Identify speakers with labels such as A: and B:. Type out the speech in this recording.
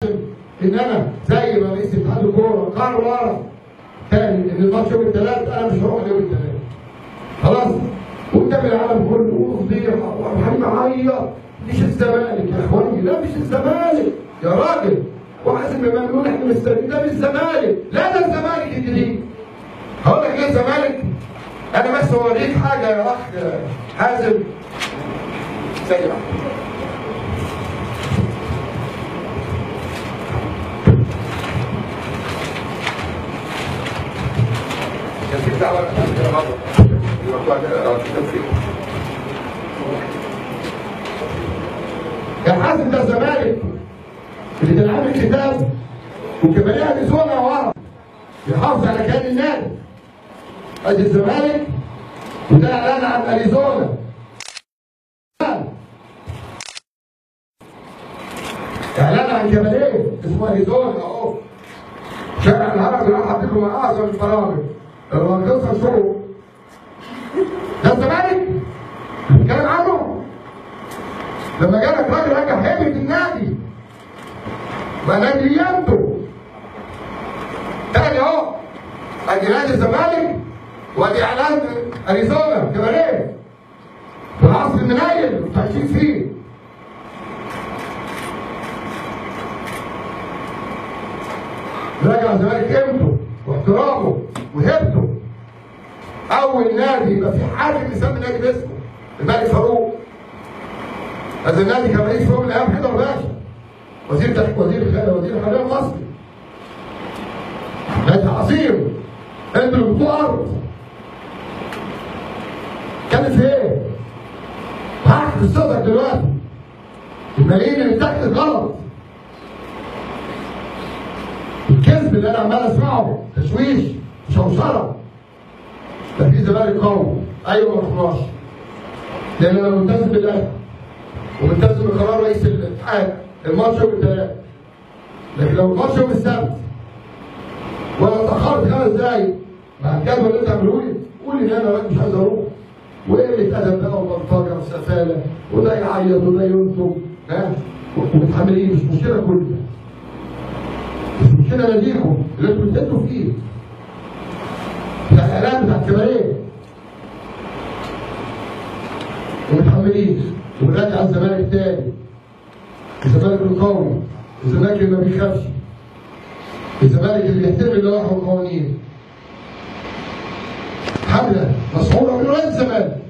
A: ان انا زي ما رئيس اتحاد الكوره قرر تاني ان الماتش يوم الثلاث انا مش هروح يوم الثلاث خلاص قدام العالم كله وفضيحه وحبيبي عيط مش الزمالك يا اخواني لا مش الزمالك يا راجل وحازم امام يقول احنا مستنيين ده مش الزمالك لا ده الزمالك الجديد هقول لك ايه الزمالك انا بس اوريك حاجه يا اخ حازم سريع كان في دعوه كده مره يا حازم ده الزمالك اللي كان عامل كتاب وكباريه نزوله ورا يحافظ على كيان النادي ادي الزمالك وده اعلان عن اريزونا اعلان عن كباريه اسمه اريزونا اهو شارع الهرم اللي حاطط له من اعظم البرامج الراقصه شو ده الزمالك بنتكلم عنه لما جالك راجل رجع هيبه النادي بقى نادي ريانته تاني اهو ادي نادي الزمالك وادي اعلان اريزونا كباريه في العصر المنيل اللي عايشين فيه راجع الزمالك قيمته واحترامه وهيبته اول نادي يبقى في حاكم يسمي نادي باسمه الملك فاروق هذا النادي كان رئيس فوق من ايام حيدر باشا وزير تحت وزير وزير الحريه المصري نادي عظيم انتوا اللي بتوع ارض كان في ايه؟ هحكي قصتك دلوقتي الملايين اللي تحت غلط الكذب اللي انا عمال اسمعه تشويش شوشره ده في زمالك قوي ايوه ما رحناش لان انا ملتزم بالاهلي وملتزم بقرار رئيس الاتحاد الماتش يوم الثلاث لكن لو الماتش يوم السبت ولا اتاخرت خمس دقايق مع الجدول اللي انت عامله لي قول لي ان انا راجل مش عايز اروح وقله ادب بقى وبلطجه وسفاله وده يعيط وده ينطق ها ومتحملين مش مشكله كل ده مش مشكله ناديكم اللي انتوا بتدوا فيه بتاع الاعلام بتاع الكباريه ومتحملين وبنرجع الزمالك تاني الزمالك القوي الزمالك اللي ما بيخافش الزمالك اللي بيحترم اللوائح والقوانين حمله مسعوره من رئيس الزمالك